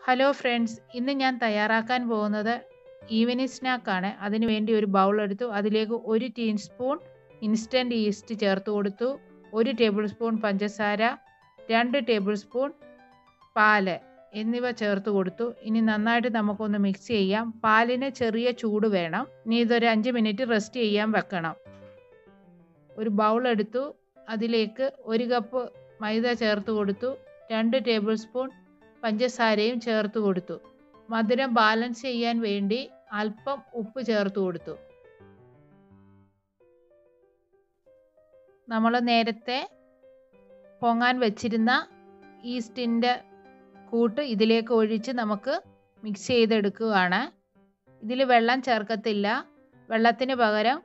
hello friends ഇന്ന് ഞാൻ തയ്യാറാക്കാൻ പോകുന്നത് ഈവനിങ് സ്നാക്കാണ് അതിന് വേണ്ടി ഒരു ബൗൾ എടുത്തു അതിലേക്ക് ഒരു ടീസ്പൂൺ ഇൻസ്റ്റൻറ്റ് ഈസ്റ്റ് ചേർത്ത് കൊടുത്തു ഒരു ടേബിൾ സ്പൂൺ പഞ്ചസാര രണ്ട് ടേബിൾ സ്പൂൺ പാല് എന്നിവ ചേർത്ത് കൊടുത്തു ഇനി നന്നായിട്ട് നമുക്കൊന്ന് മിക്സ് ചെയ്യാം പാലിന് ചെറിയ ചൂട് വേണം ഇനി ഇതൊരു അഞ്ച് മിനിറ്റ് റെസ്റ്റ് ചെയ്യാൻ വെക്കണം ഒരു ബൗൾ എടുത്തു അതിലേക്ക് ഒരു കപ്പ് മൈദ ചേർത്ത് കൊടുത്തു രണ്ട് ടേബിൾ സ്പൂൺ പഞ്ചസാരയും ചേർത്ത് കൊടുത്തു മധുരം ബാലൻസ് ചെയ്യാൻ വേണ്ടി അല്പം ഉപ്പ് ചേർത്ത് കൊടുത്തു നമ്മൾ നേരത്തെ പൊങ്ങാൻ വെച്ചിരുന്ന ഈസ്റ്റിൻ്റെ കൂട്ട് ഇതിലേക്ക് ഒഴിച്ച് നമുക്ക് മിക്സ് ചെയ്തെടുക്കുകയാണ് ഇതിൽ വെള്ളം ചേർക്കത്തില്ല വെള്ളത്തിന് പകരം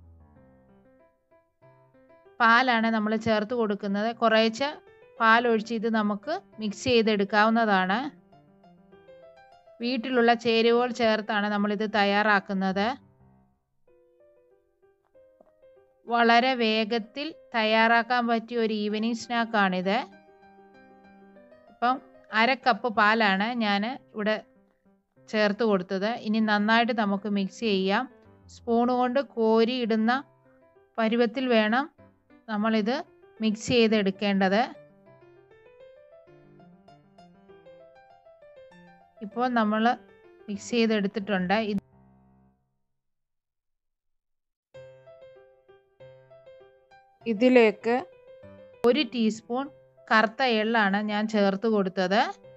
പാലാണ് നമ്മൾ ചേർത്ത് കൊടുക്കുന്നത് കുറേശ്ശെ പാലൊഴിച്ച് ഇത് നമുക്ക് മിക്സ് ചെയ്തെടുക്കാവുന്നതാണ് വീട്ടിലുള്ള ചേരുവകൾ ചേർത്താണ് നമ്മളിത് തയ്യാറാക്കുന്നത് വളരെ വേഗത്തിൽ തയ്യാറാക്കാൻ പറ്റിയ ഒരു ഈവനിങ് സ്നാക്കാണിത് ഇപ്പം അര കപ്പ് പാലാണ് ഞാൻ ഇവിടെ ചേർത്ത് കൊടുത്തത് ഇനി നന്നായിട്ട് നമുക്ക് മിക്സ് ചെയ്യാം സ്പൂൺ കൊണ്ട് കോരി ഇടുന്ന പരുവത്തിൽ വേണം നമ്മളിത് മിക്സ് ചെയ്തെടുക്കേണ്ടത് ഇപ്പോൾ നമ്മൾ മിക്സ് ചെയ്തെടുത്തിട്ടുണ്ട് ഇതിലേക്ക് ഒരു ടീസ്പൂൺ കറുത്ത എള്ളാണ് ഞാൻ ചേർത്ത് കൊടുത്തത്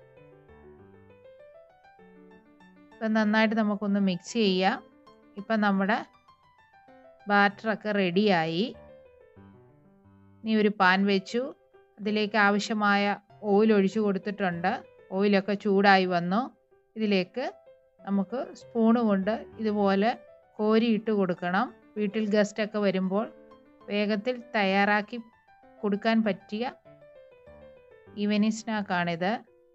ഇപ്പം നന്നായിട്ട് നമുക്കൊന്ന് മിക്സ് ചെയ്യാം ഇപ്പം നമ്മുടെ ബാറ്ററൊക്കെ റെഡിയായി ഇനി ഒരു പാൻ വെച്ചു അതിലേക്ക് ആവശ്യമായ ഓയിൽ ഒഴിച്ചു കൊടുത്തിട്ടുണ്ട് ഓയിലൊക്കെ ചൂടായി വന്നു ഇതിലേക്ക് നമുക്ക് സ്പൂണ് കൊണ്ട് ഇതുപോലെ കോരിയിട്ട് കൊടുക്കണം വീട്ടിൽ ഗസ്റ്റൊക്കെ വരുമ്പോൾ വേഗത്തിൽ തയ്യാറാക്കി കൊടുക്കാൻ പറ്റിയ ഈവനിങ് സ്നാക്കാണിത്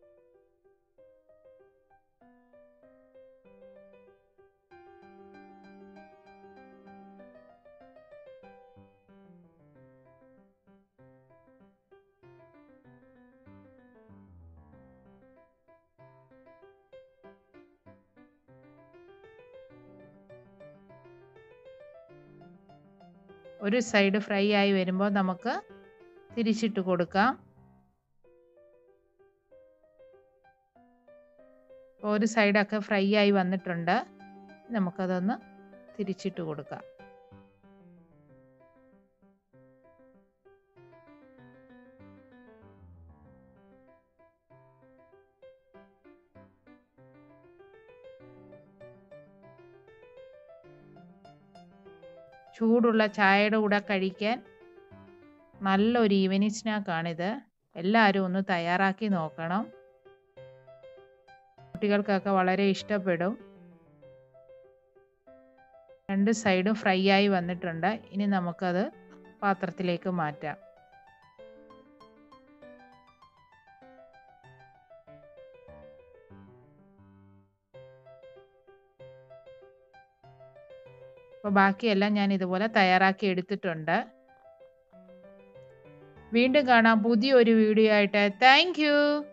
ഒരു സൈഡ് ഫ്രൈ ആയി വരുമ്പോൾ നമുക്ക് തിരിച്ചിട്ട് കൊടുക്കാം ഒരു സൈഡൊക്കെ ഫ്രൈ ആയി വന്നിട്ടുണ്ട് നമുക്കതൊന്ന് തിരിച്ചിട്ട് കൊടുക്കാം ചൂടുള്ള ചായയുടെ കൂടെ കഴിക്കാൻ നല്ലൊരു ഈവനിങ് സ്നാക്കാണിത് എല്ലാവരും ഒന്ന് തയ്യാറാക്കി നോക്കണം കുട്ടികൾക്കൊക്കെ വളരെ ഇഷ്ടപ്പെടും രണ്ട് സൈഡും ഫ്രൈ ആയി വന്നിട്ടുണ്ട് ഇനി നമുക്കത് പാത്രത്തിലേക്ക് മാറ്റാം അപ്പോൾ ബാക്കിയെല്ലാം ഞാൻ ഇതുപോലെ തയ്യാറാക്കി എടുത്തിട്ടുണ്ട് വീണ്ടും കാണാം പുതിയൊരു വീഡിയോ ആയിട്ട് താങ്ക്